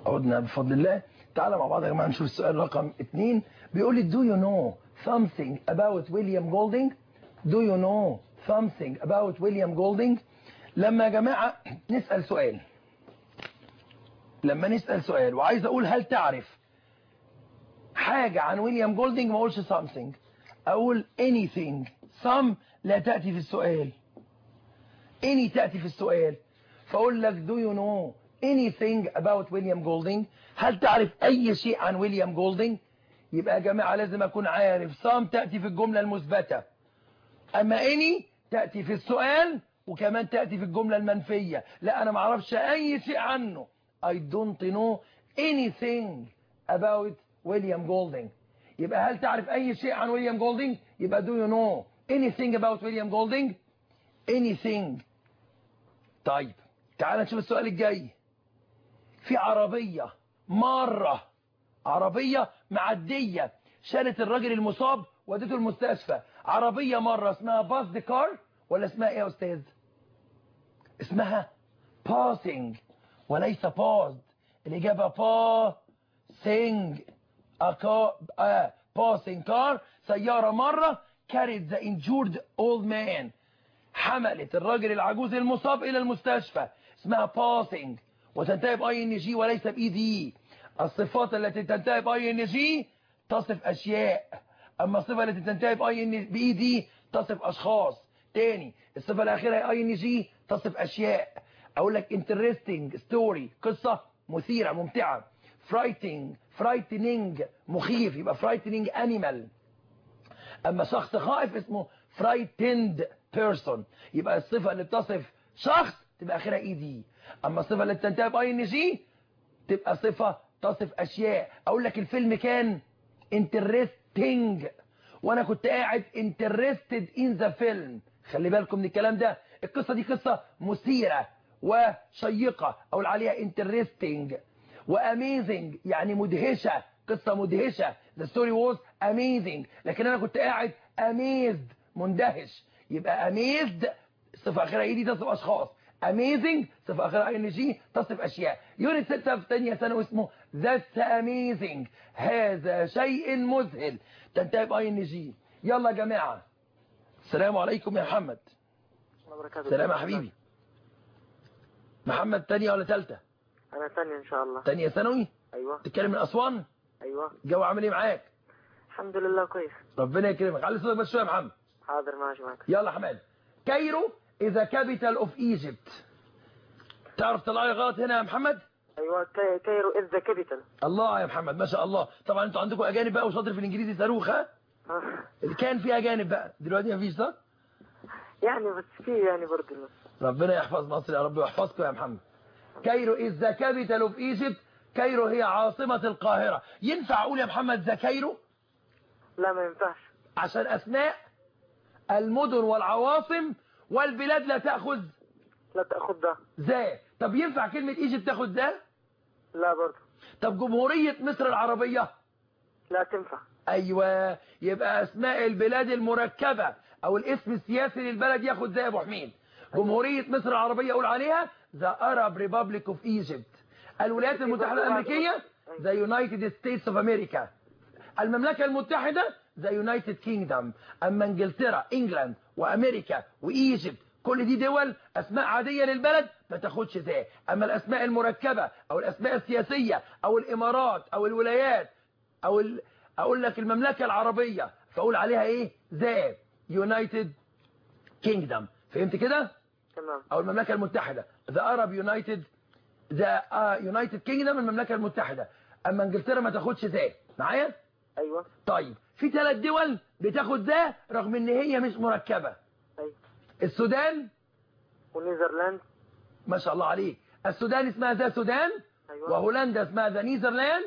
عدنا بفضل الله تعالى مع بعض يا جماعه نشوف السؤال رقم اتنين بيقول لي do you know something about William Golding do you know something about William Golding لما يا جماعه نسأل سؤال لما نسأل سؤال وعايز اقول هل تعرف حاجة عن ويليام جولدنج ما اقولش something اقول anything some لا تأتي في السؤال any تأتي في السؤال فاقول لك do you know anything about ويليام جولدنج هل تعرف اي شيء عن ويليام جولدنج يبقى يا جماعة لازم اكون عارف some تأتي في الجملة المثبتة اما any تأتي في السؤال وكمان تأتي في الجملة المنفية لا انا ما اعرفش اي شيء عنه I don't know anything about ويليام جولدنج يبقى هل تعرف اي شيء عن ويليام جولدنج يبقى do you know anything about ويليام جولدنج anything طيب تعال نشوف السؤال الجاي في عربية مرة عربية معدية شالت الراجل المصاب ودته المستشفى عربية مرة اسمها باس دي كار ولا اسمها ايه يا استاذ اسمها passing وليس paused الإجابة passing a car a passing car سيارة مرة carried the injured old man حملت الراجل العجوز المصاب إلى المستشفى اسمها passing وتنتهي باي ان جي وليس باي دي الصفات التي تنتهي باي ان جي تصف أشياء أما الصفة التي تنتهي باي ان باي دي تصف أشخاص تاني الصفة الأخيرة اي ان جي تصف أشياء اقول لك interesting story قصة مثيرة ممتعة frightening frightening مخيف يبقى frightening animal اما شخص خائف اسمه frightened person يبقى الصفة اللي بتصف شخص تبقى اخرها اي دي اما الصفة اللي بتنتهي باي ان جي تبقى صفة تصف اشياء اقول لك الفيلم كان interesting وانا كنت قاعد interested in the film خلي بالكم من الكلام ده القصة دي قصة مثيرة وشيقة أقول عليها interesting وamazing يعني مدهشة قصة مدهشة the story was amazing لكن أنا كنت قاعد amazed مندهش يبقى amazed صفة أخيرا إيه دي تصف أشخاص amazing صفة أخيرا إن جي تصف أشياء يونت 6 في ثانية ثانوي اسمه that's amazing هذا شيء مذهل تنتهي بأي إن جي يلا يا جماعة السلام عليكم يا محمد سلام يا حبيبي محمد تانية ولا تالتة انا ثانية ان شاء الله تانية ثانوي ايوه تتكلم من أسوان ايوه الجو عامل ايه معاك الحمد لله كويس ربنا يكرمك علي صوتك بس شويه يا محمد حاضر ماشي معك يلا يا حماد كايرو is the capital of Egypt تعرف طلعي غلط هنا يا محمد ايوه كاي- كايرو از ذا كابيتال الله يا محمد ما شاء الله طبعا انتوا عندكم اجانب بقى وشاطر في الانجليزي صاروخ ها كان في اجانب بقى دلوقتي مفيش صح يعني بس في يعني برضه ربنا يحفظ مصر يا رب ويحفظكم يا محمد كايرو is the capital of Egypt كايرو هي عاصمة القاهرة ينفع اقول يا محمد ذا كايرو لا ما ينفعش عشان اسماء المدن والعواصم والبلاد لا تأخذ لا تاخد ده ذا طب ينفع كلمة ايجيبت تاخد ذا لا برضه طب جمهورية مصر العربية لا تنفع ايوه يبقى اسماء البلاد المركبة او الاسم السياسي للبلد ياخد زي ابو حميد جمهورية مصر العربية اقول عليها ذا Arab Republic of Egypt الولايات المتحدة الامريكية ذا United States of America المملكة المتحدة ذا United Kingdom اما انجلترا انجلاند وامريكا وايجيبت كل دي دول اسماء عادية للبلد ما تاخدش ذا اما الاسماء المركبة او الاسماء السياسية او الامارات او الولايات او ال... اقول لك المملكة العربية فاقول عليها ايه ذا يونايتد كينجدم فهمت كده تمام او المملكة المتحدة ذا ارب يونايتد ذا يونايتد كينجدم المملكة المتحدة اما انجلترا ما تاخدش ذا معايا ايوه طيب في ثلاث دول بتاخد ذا رغم ان هي مش مركبة ايوه السودان ونيذرلاند ما شاء الله عليك السودان اسمها ذا سودان ايوه وهولندا اسمها ذا نيذرلاند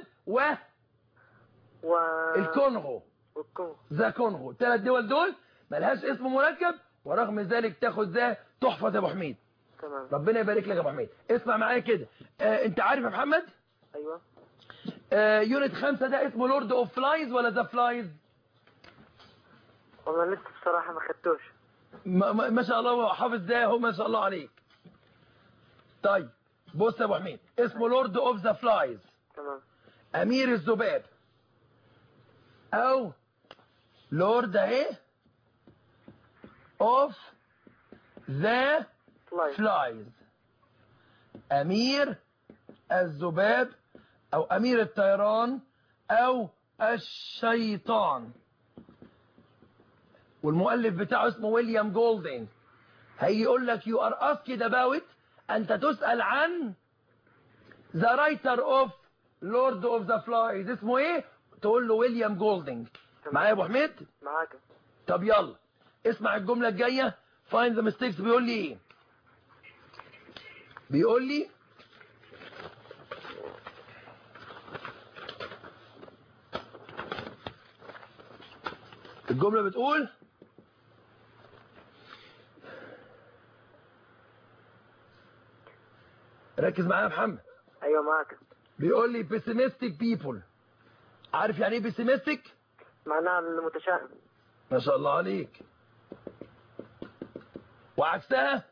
و والكونغو والكونغو ذا كونغو الثلاث دول دول ملهاش اسم مركب ورغم ذلك تاخد ذا تحفظ يا ابو حميد تمام ربنا يبارك لك يا ابو حميد اسمع معايا كده آه انت عارف يا محمد ايوه آه يونت خمسة ده اسمه لورد اوف فلايز ولا ذا فلايز والله لسه بصراحة ما خدتوش ما, ما ما شاء الله هو حافظ ده هو ما شاء الله عليك طيب بص يا ابو حميد اسمه لورد اوف ذا فلايز تمام امير الذباب او لورد اهي اوف ذا فلاي فلايز امير الذباب او امير الطيران او الشيطان والمؤلف بتاعه اسمه ويليام جولدنج هيجي يقول لك you are asked about انت تسأل عن the writer of Lord of the Flies اسمه ايه تقول له ويليام جولدنج معايا يا ابو حميد معاك طب يلا اسمع الجملة الجاية find the mistakes بيقول لي ايه بيقول لي الجملة بتقول ركز معايا يا محمد ايوه معاك بيقول لي pessimistic people عارف يعني ايه pessimistic معناها المتشائم ما شاء الله عليك وعكسها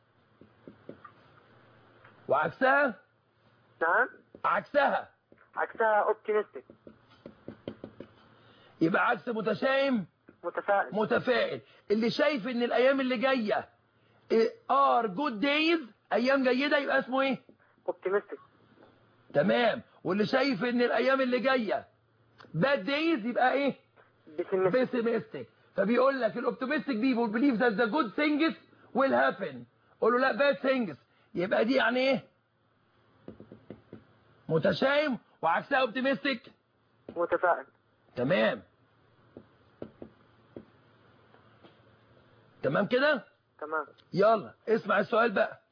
وعكسها نعم عكسها عكسها اوبتيمستيك يبقى عكس متشائم متفائل متفائل اللي شايف ان الايام اللي جايه ار جود دايز ايام جيده يبقى اسمه ايه اوبتيمستيك تمام واللي شايف ان الايام اللي جايه باد دايز يبقى ايه بيسمستيك pessimistic فبيقول لك الاوبتيمستيك people believe that the good things will happen قول له لا bad things يبقى دي يعني ايه متشائم وعكسها اوبتيمستيك متفائل تمام تمام كده تمام يلا اسمع السؤال بقى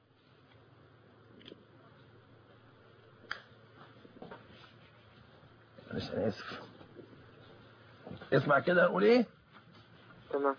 معلش انا اسف اسمع كده هنقول ايه تمام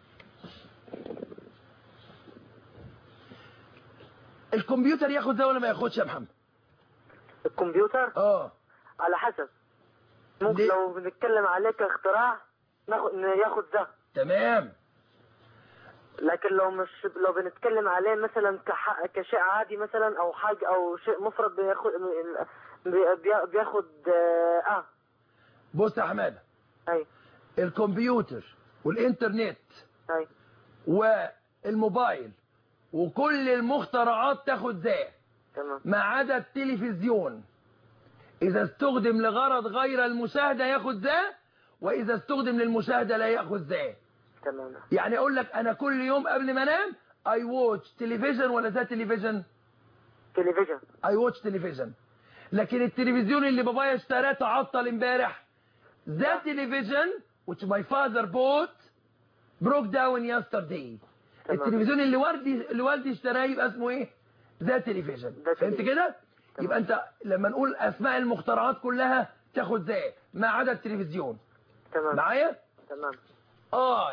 الكمبيوتر ياخد ده ولا ما ياخدش يا محمد الكمبيوتر اه على حسب ممكن ليه؟ لو بنتكلم عليه كاختراع ناخد ياخد ده تمام لكن لو مش لو بنتكلم عليه مثلا كح... كشيء عادي مثلا او حاجه او شيء مفرد بياخد بي- بي- بياخد اه, آه. بص يا حماده اي الكمبيوتر والانترنت اي والموبايل وكل المخترعات تاخد ذا تمام ما عدا التلفزيون اذا استخدم لغرض غير المشاهده ياخد ذا واذا استخدم للمشاهده لا ياخد ذا تمام يعني اقول لك انا كل يوم قبل ما انام اي واتش تلفزيون ولا ذا تلفزيون تلفزيون اي واتش تلفزيون لكن التلفزيون اللي بابايا اشتراه تعطل امبارح ذا تلفزيون which my father bought broke down yesterday تمام. التلفزيون اللي والدي اللي والدي اشتراه يبقى اسمه ايه ذا تلفزيون ذا فهمت تلفزيون. كده تمام. يبقى انت لما نقول اسماء المخترعات كلها تاخد ذا ما عدا التلفزيون تمام معايا تمام I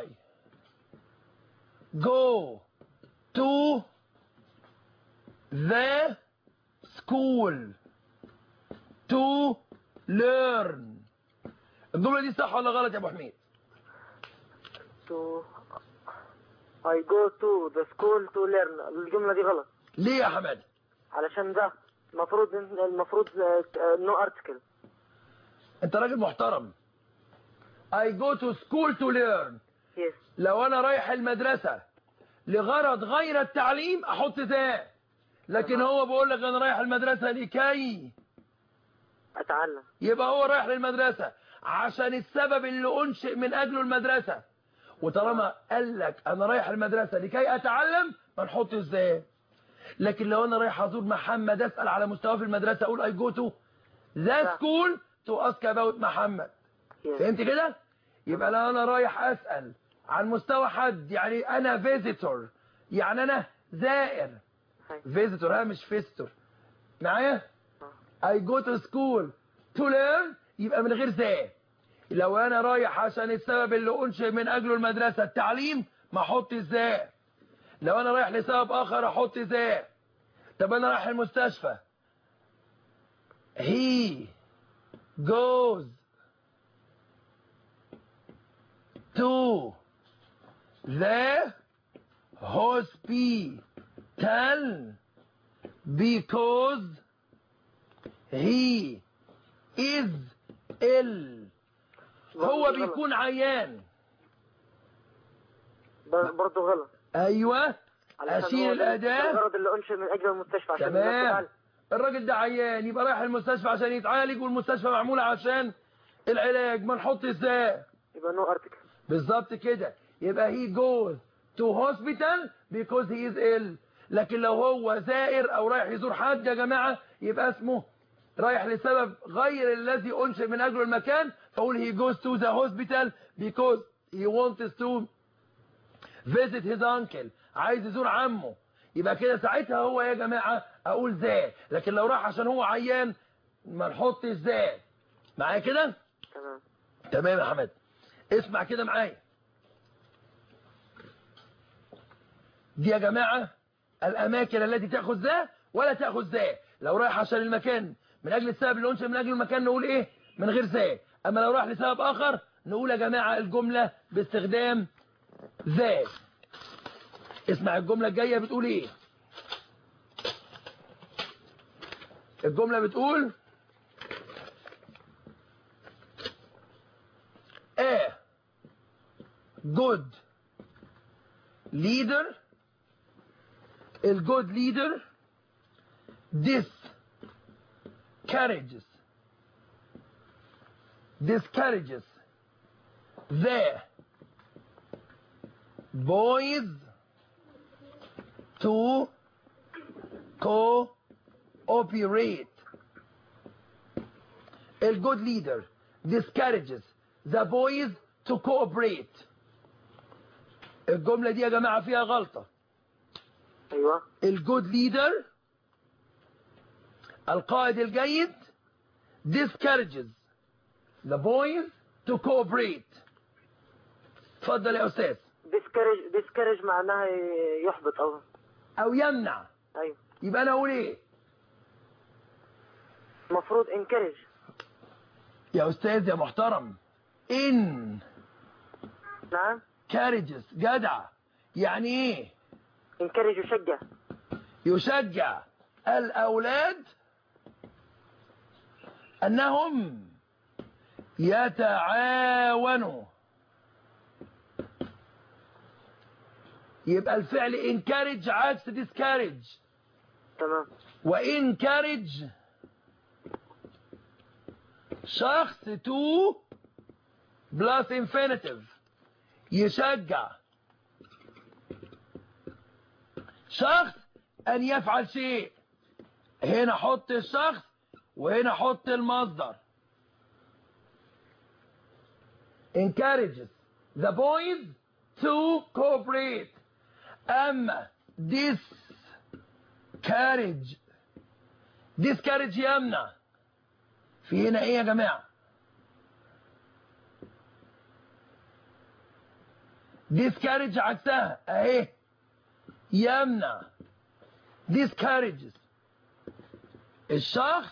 go to the school to learn الجملة دي صح ولا غلط يا ابو حميد to I go to the school to learn الجملة دي غلط ليه يا حماد علشان ده المفروض المفروض نو ارتكل انت راجل محترم I go to school to learn يس لو انا رايح المدرسة لغرض غير التعليم احط ذا لكن هو بيقول لك انا رايح المدرسة لكي اتعلم يبقى هو رايح للمدرسة عشان السبب اللي انشئ من اجله المدرسة وطالما قال لك انا رايح المدرسة لكي اتعلم ما نحط ازاي لكن لو انا رايح ازور محمد اسال على مستواه في المدرسة اقول اي جو تو ذا صح. سكول تو اسك اباوت محمد يس فهمت كده يبقى لو انا رايح اسال عن مستوى حد يعني انا فيزيتور يعني انا زائر هاي. فيزيتور ها مش فيستور معايا I go to school to learn يبقى من غير ذا لو انا رايح عشان السبب اللي انشئ من اجله المدرسة التعليم ما احط ذا لو انا رايح لسبب اخر احط ذا طب انا رايح المستشفى he goes to the hospital because he is ill هو غلط. بيكون عيان ب- برضه غلط ايوه علشان اشيل هو ده الاداه الغرض اللي انشئ من اجل المستشفى عشان الناس تمام تعالج. الراجل ده عيان يبقى رايح المستشفى عشان يتعالج والمستشفى معموله عشان العلاج ما نحط ازاي يبقى نو ارتكل بالظبط كده يبقى he goes to hospital because he is ill لكن لو هو زائر او رايح يزور حد يا جماعة يبقى اسمه رايح لسبب غير الذي انشئ من اجله المكان فاقول he goes to the hospital because he wants to visit his uncle عايز يزور عمه يبقى كده ساعتها هو يا جماعة اقول ذا لكن لو راح عشان هو عيان ما نحطش ذا معايا كده تمام تمام يا حماد اسمع كده معايا دي يا جماعة الأماكن التي تأخذ ذا ولا تأخذ ذا لو رايح عشان المكان من أجل السبب اللي أنشئ من أجل المكان نقول إيه من غير ذا أما لو راح لسبب آخر نقول يا جماعة الجملة باستخدام ذا اسمع الجملة الجاية بتقول إيه الجملة بتقول a good leader الجود leader discourages discourages the boys to cooperate الجود leader discourages the boys to cooperate الجملة دي يا جماعة فيها غلطة ايوه الجود ليدر القائد الجيد discourages the boys to cooperate اتفضل يا أستاذ ديسكارج ديسكارج معناها يحبط او أو يمنع ايوه يبقى أنا أقول إيه المفروض انكرج يا أستاذ يا محترم in نعم carriages جدع يعني إيه انكرج يشجع يشجع الأولاد أنهم يتعاونوا يبقى الفعل encourage عكس discourage تمام وانكارج شخص to plus infinitive يشجع شخص أن يفعل شيء هنا حط الشخص وهنا حط المصدر encourages the boys to cooperate أما discourage discourage يمنع في هنا ايه يا جماعة discourage عكسها اهي يمنع discourages الشخص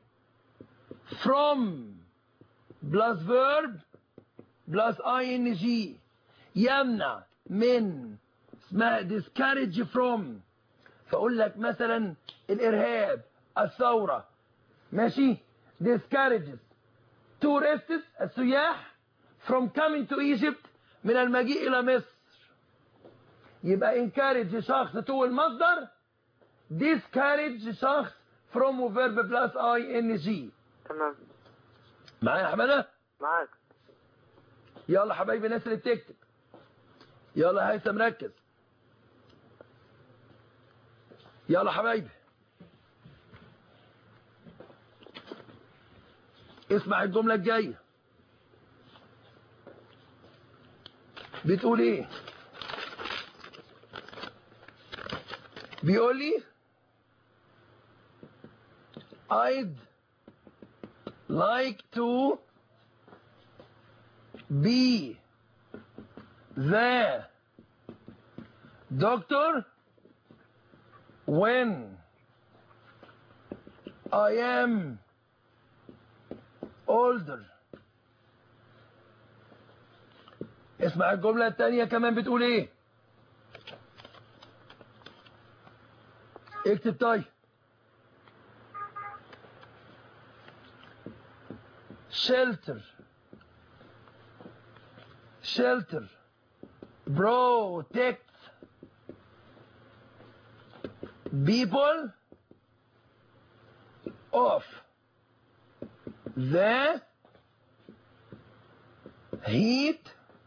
from plus verb plus ing يمنع من اسمها discourage from فاقول لك مثلا الارهاب الثورة ماشي discourages tourists السياح from coming to Egypt من المجيء الى مصر يبقى encourage شخص تو المصدر discourage شخص from verb plus ing تمام معايا يا حماده معاك يلا حبايبي الناس اللي بتكتب يلا هيثم ركز يلا حبايبي اسمع الجملة الجاية بتقول ايه بيقول لي I'd like to be the doctor when I am older اسمع الجملة التانية كمان بتقول ايه اكتب طيب shelter shelter protect people of the heat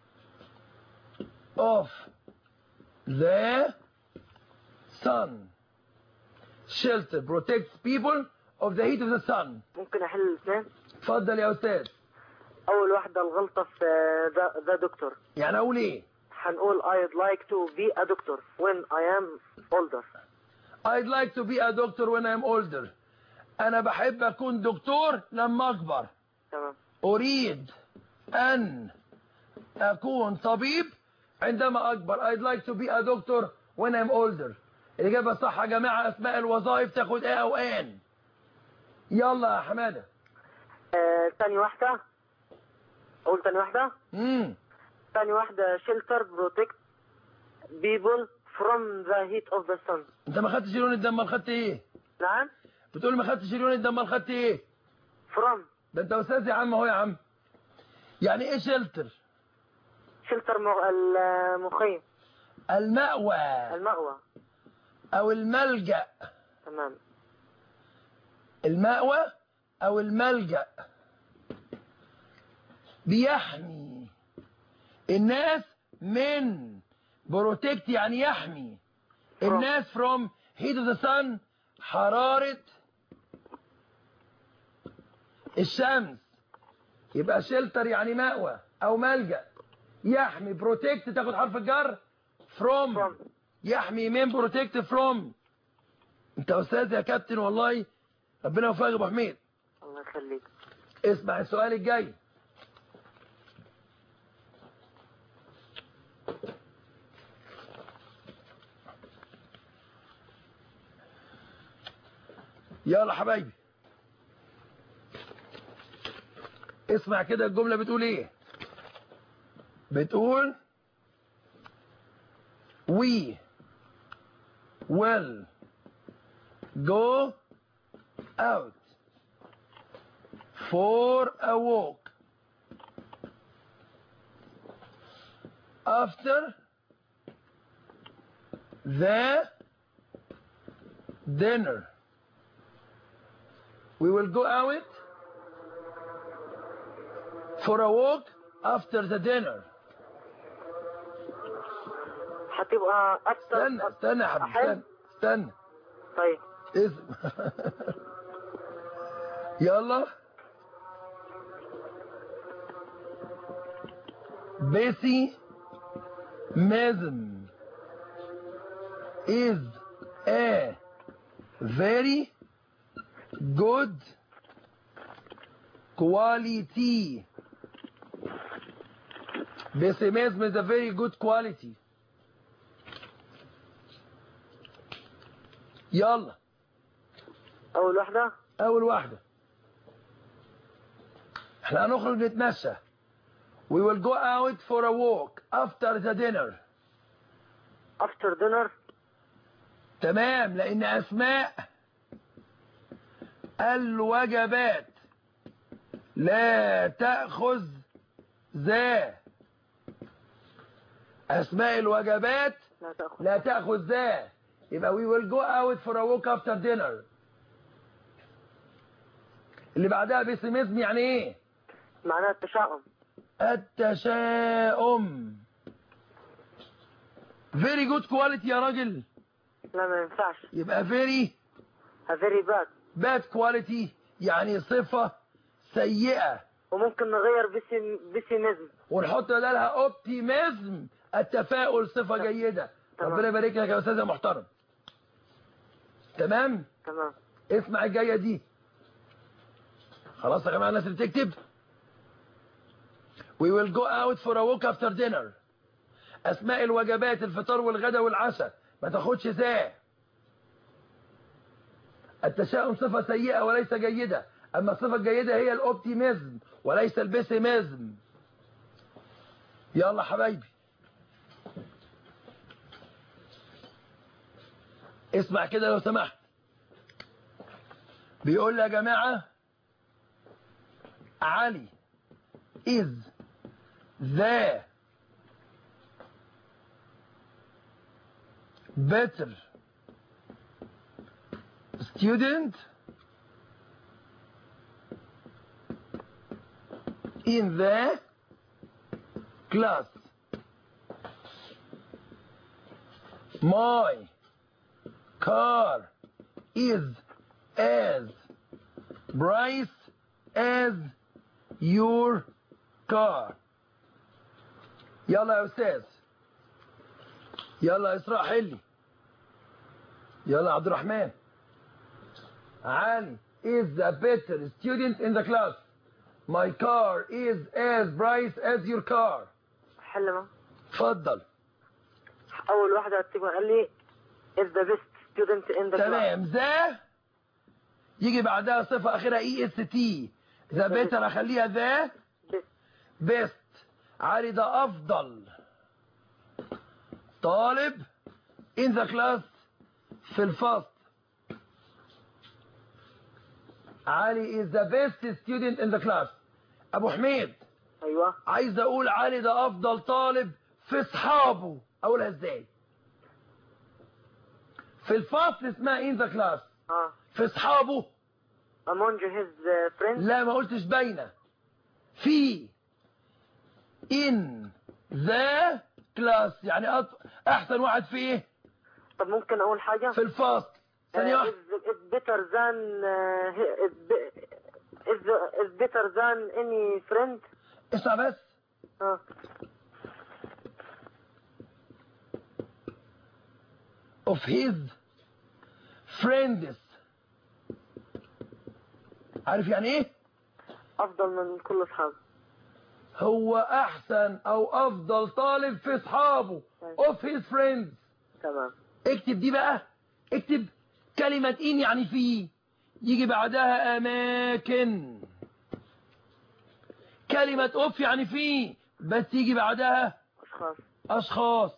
of the sun shelter protects people of the heat of the sun ممكن احل الاثنين اتفضل يا استاذ اول واحده الغلطه في ذا ذا دكتور يعني اقول ايه هنقول I'd like to be a doctor when I am older I'd like to be a doctor when I'm older انا بحب اكون دكتور لما اكبر تمام اريد ان اكون طبيب عندما اكبر I'd like to be a doctor when I'm older الاجابه صح يا جماعه اسماء الوظائف تاخد ايه او ان يلا يا حماده آه، تاني واحده اقول تاني واحده امم تاني واحده shelter protect people from the heat of the sun انت ما خدتش لون الدم امال خدت ايه نعم بتقول ما خدتش لون الدم امال خدت ايه from ده انت استاذ يا عم اهو يا عم يعني ايه شلتر shelter مغ- المخيم المأوى المأوى او الملجأ تمام المأوى او الملجأ بيحمي الناس من بروتكت يعني يحمي الناس from heat of the sun حرارة الشمس يبقى شلتر يعني مأوى او ملجأ يحمي بروتكت تاخد حرف الجر from from يحمي من بروتكت فروم انت استاذ يا كابتن والله ربنا يوفقك يا ابو حميد الله يخليك اسمع السؤال الجاي يلا حبايبي اسمع كده الجملة بتقول ايه بتقول we will go out for a walk after the dinner. We will go out for a walk after the dinner. هتبقى اكتر استنى استنى يا حبيبي أحل؟ استنى استنى طيب اسم يلا pessimism is a very good quality pessimism is a very good quality يلا اول واحده اول واحدة احنا هنخرج نتمشى we will go out for a walk after the dinner after dinner تمام لان اسماء الوجبات لا تأخذ ذا اسماء الوجبات لا تاخذ لا تأخذ ذا يبقى we will go out for a walk after dinner اللي بعدها بيسيميزم يعني ايه معناها التشاؤم التشاؤم very good quality يا راجل لا ما ينفعش يبقى very a very bad bad quality يعني صفة سيئة وممكن نغير بسم بسيميزم ونحط بدلها optimism التفاؤل صفة جيدة تمام. ربنا يبارك لك يا استاذ يا محترم تمام تمام اسمع الجاية دي خلاص يا جماعة الناس اللي بتكتب We will go out for a walk after dinner أسماء الوجبات الفطار والغداء والعشاء ما تاخدش ساعة التشاؤم صفة سيئة وليس جيدة أما الصفة الجيدة هي الأوبتيميزم وليس البيسيميزم يلا حبايبي اسمع كده لو سمحت بيقول لي يا جماعة علي is the better student in the class. My car is as bright as your car. يلا يا أستاذ يلا يا إسراء حلي يلا عبد الرحمن علي is a better student in the class. My car is as bright as your car. حلمة اتفضل أول واحدة اكتبها قال لي is the best student in the class تمام ذا يجي بعدها صفة أخيرة اي اس تي ذا بيتر أخليها ذا best بيست علي ده أفضل طالب in the class في الفصل علي is the best student in the class أبو حميد أيوة عايز أقول علي ده أفضل طالب في أصحابه أقولها إزاي في الفصل اسمها in the class اه في أصحابه among his uh, friends لا ما قلتش باينة في in the class يعني أط... أحسن واحد في إيه طب ممكن أقول حاجة في الفصل ثانية uh, واحدة is, is better than uh, he- is, be- is, is better than any friend اسمع بس اه of his friends عارف يعني ايه أفضل من كل أصحابه هو احسن او افضل طالب في اصحابه of his friends تمام اكتب دي بقى اكتب كلمة ان يعني في يجي بعدها اماكن كلمة اوف يعني في بس يجي بعدها أشخاص اشخاص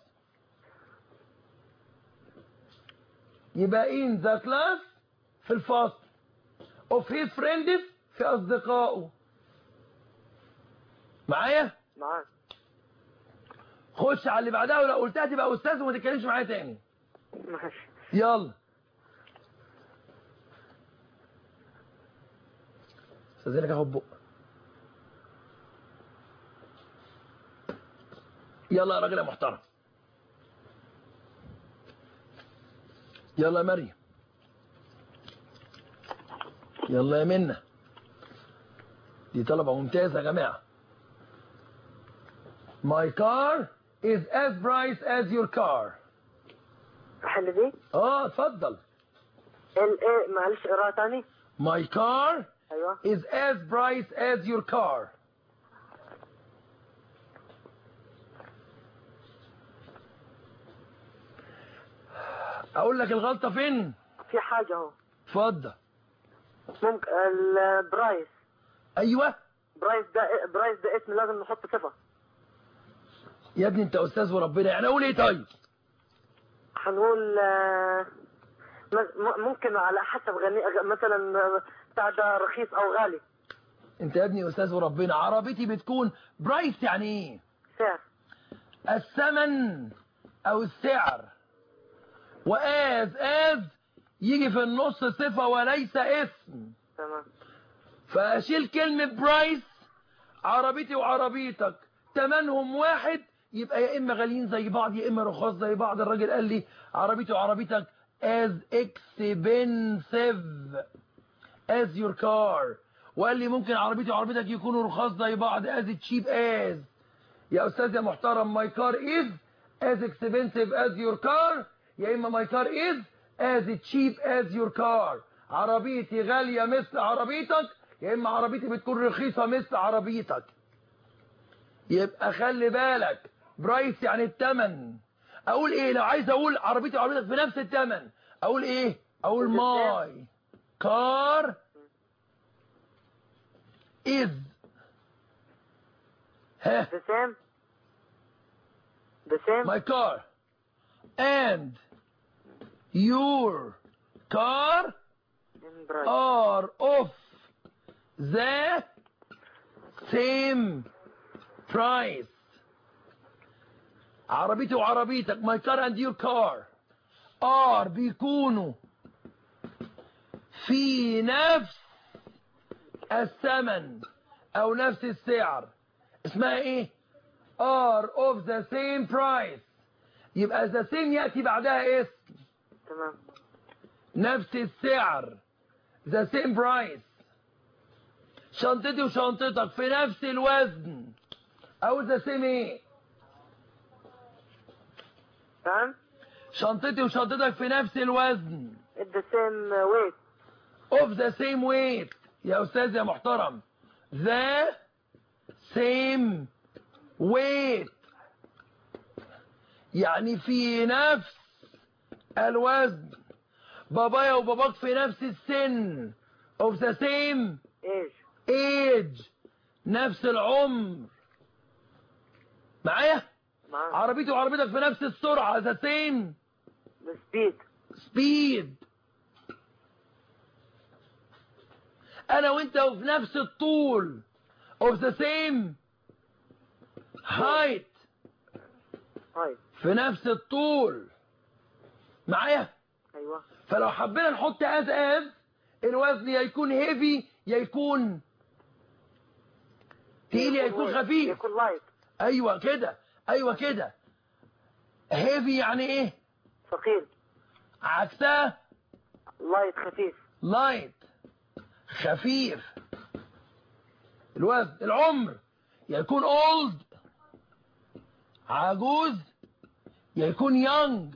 يبقى in the class في الفصل of his friends في اصدقائه معايا معاك خش على اللي بعدها ولو قلتها تبقى استاذ وما تتكلمش معايا تاني ماشي يلا استاذنك اخد بق يلا يا راجل يا محترم يلا يا مريم يلا يا منى دي طلبة ممتازة يا جماعة My car is as bright as your car أحل دي اه اتفضل ال ايه معلش قراءة تاني My car أيوة is as bright as your car. أقول لك الغلطة فين؟ في حاجة أهو اتفضل. ممكن البرايس أيوه برايس ده برايس ده اسم لازم نحط صفة يا ابني أنت أستاذ وربنا يعني أقول إيه طيب؟ هنقول آه، م- ممكن على حسب غني مثلا آه، بتاع ده رخيص أو غالي أنت يا ابني أستاذ وربنا عربيتي بتكون برايس يعني إيه؟ سعر الثمن أو السعر. وآز آز يجي في النص صفة وليس اسم. تمام فاشيل كلمة برايس عربيتي وعربيتك تمنهم واحد يبقى يا اما غاليين زي بعض يا اما رخاص زي بعض الراجل قال لي عربيتي وعربيتك as expensive as your car وقال لي ممكن عربيتي وعربيتك يكونوا رخاص زي بعض as cheap as يا استاذ يا محترم my car is as expensive as your car يا اما my car is as cheap as your car عربيتي غالية مثل عربيتك يا اما عربيتي بتكون رخيصة مثل عربيتك يبقى خلي بالك برايس يعني التمن اقول ايه لو عايز اقول عربيتي وعربيتك بنفس التمن اقول ايه اقول ماي كار is ها the same the same my car and your car in price are of the same price عربيتي وعربيتك my car and your car are بيكونوا في نفس الثمن او نفس السعر اسمها ايه are of the same price يبقى the same يأتي بعدها اسم تمام نفس السعر the same price شنطتي وشنطتك في نفس الوزن او the same ايه تمام شنطتي وشنطتك في نفس الوزن at the same weight of the same weight يا استاذ يا محترم the same weight يعني في نفس الوزن بابايا وباباك في نفس السن of the same age age نفس العمر معايا معاك عربيتي وعربيتك في نفس السرعة the same the speed speed انا وانت في نفس الطول of the same height هاي في نفس الطول معايا ايوه فلو حبينا نحط as as الوزن يا يكون heavy يا يكون تقيل يا يكون خفيف يكون light ايوه كده ايوه كده heavy يعني ايه ثقيل عكسها light خفيف لايت خفيف الوزن العمر يا يكون اولد عجوز يا يكون يونج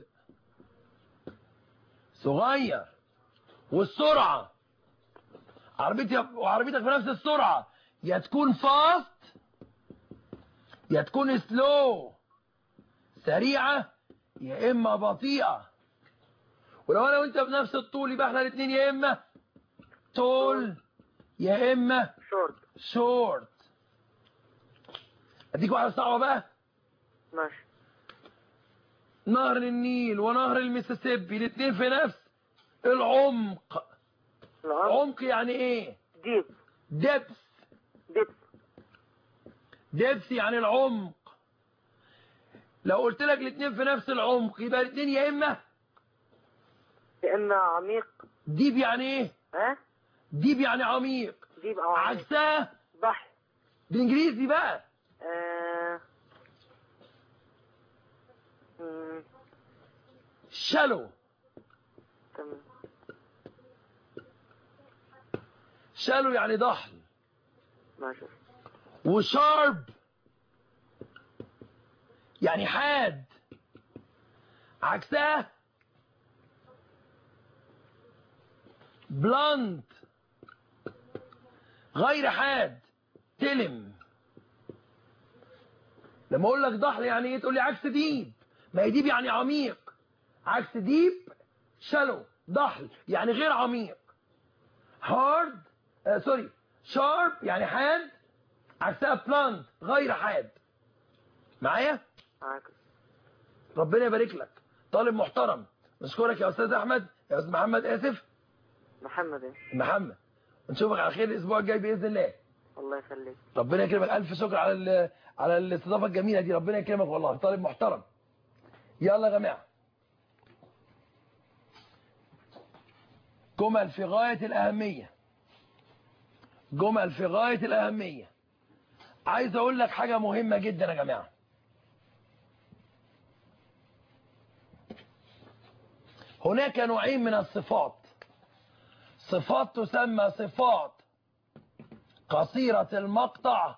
صغير والسرعة عربيتي وعربيتك في نفس السرعة يا تكون فاست يا تكون سلو سريعة يا اما بطيئة ولو انا وانت بنفس الطول يبقى احنا الاثنين يا اما طول يا اما short شورت اديك واحده صعبه بقى ماشي نهر النيل ونهر المسيسيبي الاثنين في نفس العمق العمق عمق يعني ايه deep دبس deep دبس يعني العمق لو قلت لك الاثنين في نفس العمق يبقى الاثنين يا اما يا اما عميق ديب يعني ايه ها ديب يعني عميق deep او عميق عكسها بحر بالانجليزي بقى آه. مم، شالو تمام شالو يعني ضحل ماشي وشارب يعني حاد عكسها بلانت غير حاد تلم لما اقول لك ضحل يعني ايه تقول لي عكس ديب ما هي ديب يعني عميق عكس ديب شالو ضحل يعني غير عميق هارد آه سوري شارب يعني حاد عكسها بلانت غير حاد معايا معاك ربنا يبارك لك طالب محترم نشكرك يا استاذ احمد يا استاذ محمد اسف محمد إيه؟ محمد ونشوفك على خير الاسبوع الجاي باذن الله الله يخليك ربنا يكرمك الف شكر على ال- على الاستضافه الجميله دي ربنا يكرمك والله طالب محترم يلا يا جماعه جمل في غايه الاهميه جمل في غايه الاهميه عايز اقول لك حاجه مهمه جدا يا جماعه هناك نوعين من الصفات صفات تسمى صفات قصيرة المقطع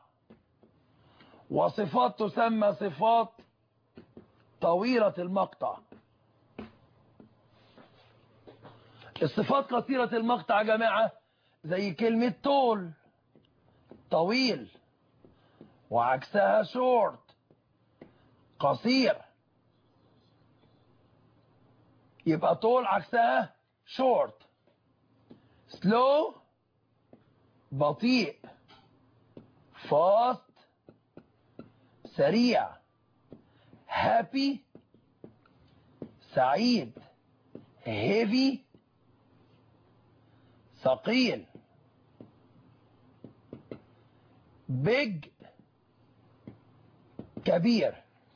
وصفات تسمى صفات طويلة المقطع الصفات قصيرة المقطع يا جماعة زي كلمة طول طويل وعكسها شورت قصير يبقى طول عكسها شورت سلو بطيء فاست سريع هابي سعيد هيفي ثقيل big كبير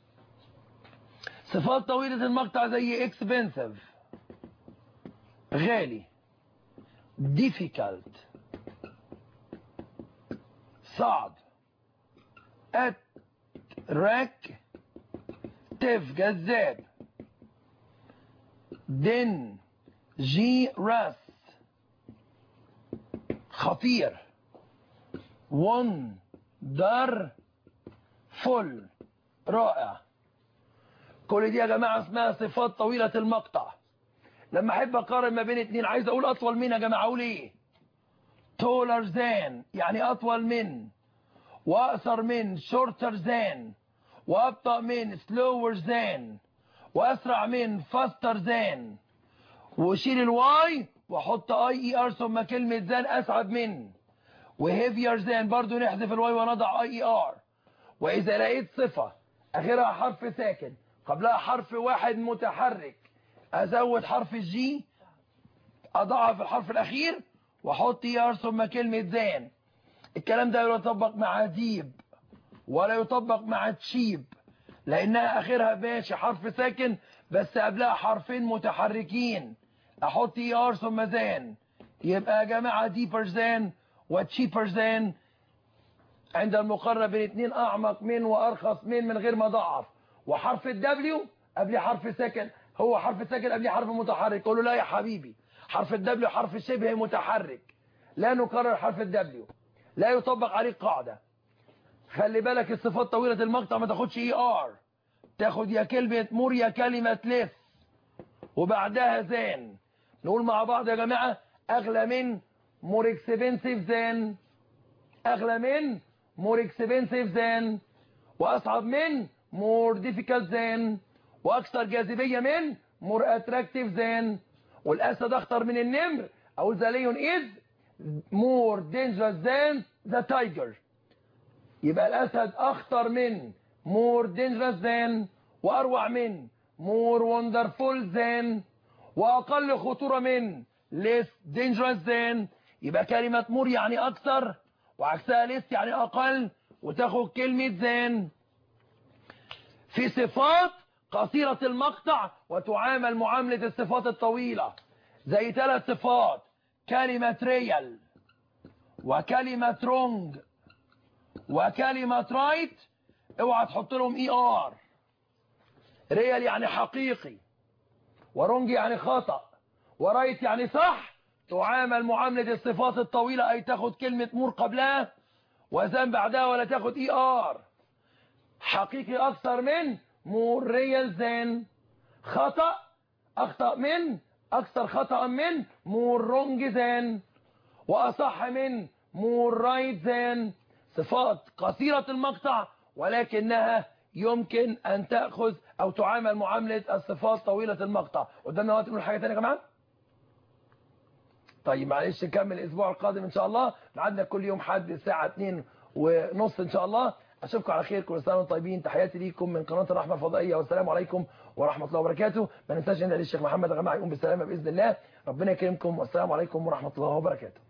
صفات طويلة المقطع زي expensive غالي difficult صعب attractive جذاب dangerous خطير wonderful رائع كل دي يا جماعة اسمها صفات طويلة المقطع لما احب اقارن ما بين اتنين عايز اقول اطول مين يا جماعة اقول ايه taller than يعني اطول من واقصر من shorter than وابطأ من slower than واسرع من faster than وشيل الواي واحط اي اي ار ثم كلمة ذان اسعد من وهيفير ذان برضو نحذف الواي ونضع اي اي ار واذا لقيت صفة اخرها حرف ساكن قبلها حرف واحد متحرك ازود حرف الجي اضعف الحرف الاخير واحط اي ار ثم كلمة ذان الكلام ده لا يطبق مع ديب ولا يطبق مع تشيب لانها اخرها ماشي حرف ساكن بس قبلها حرفين متحركين احط اي ار ثم ذان يبقى يا جماعه ديبر ذان وتشيبر ذان عند المقارنه بين اتنين اعمق من وارخص من من غير ما اضعف وحرف الدبليو قبل حرف ساكن هو حرف ساكن قبل حرف متحرك قول له لا يا حبيبي حرف الدبليو حرف شبه متحرك لا نكرر حرف الدبليو لا يطبق عليه قاعده خلي بالك الصفات طويله المقطع ما تاخدش اي ار تاخد يا كلمه مور يا كلمه لف وبعدها ذان نقول مع بعض يا جماعه اغلى من مور اكسبنسيف ذان اغلى من مور اكسبنسيف ذان واصعب من مور ديفيكالت ذان واكثر جاذبيه من مور اتراكتيف ذان والاسد اخطر من النمر او ذا ليون از مور دينجرس ذان ذا تايجر يبقى الاسد اخطر من مور دينجرس ذان واروع من مور وندرفول ذان واقل خطوره من less dangerous than يبقى كلمه مور يعني اكثر وعكسها less يعني اقل وتاخد كلمه than في صفات قصيره المقطع وتعامل معامله الصفات الطويله زي ثلاث صفات كلمه ريال وكلمه رونج وكلمه رايت اوعى تحط لهم اي ار ريال يعني حقيقي ورونج يعني خطأ ورايت يعني صح تعامل معاملة الصفات الطويلة أي تاخد كلمة مور قبلها وزن بعدها ولا تاخد اي ار حقيقي أكثر من مور ريال زين خطأ أخطأ من أكثر خطأ من مور رونج زين وأصح من مور رايت زين صفات قصيرة المقطع ولكنها يمكن أن تأخذ أو تعامل معاملة الصفات طويلة المقطع قدامنا وقت نقول حاجة تانية يا جماعة طيب معلش نكمل الأسبوع القادم إن شاء الله معادنا كل يوم حد الساعة 2 ونص إن شاء الله أشوفكم على خير كل سنة وانتم طيبين تحياتي ليكم من قناة الرحمة الفضائية والسلام عليكم ورحمة الله وبركاته ما ننساش عند الشيخ محمد يا جماعة يقوم بالسلامة بإذن الله ربنا يكرمكم والسلام عليكم ورحمة الله وبركاته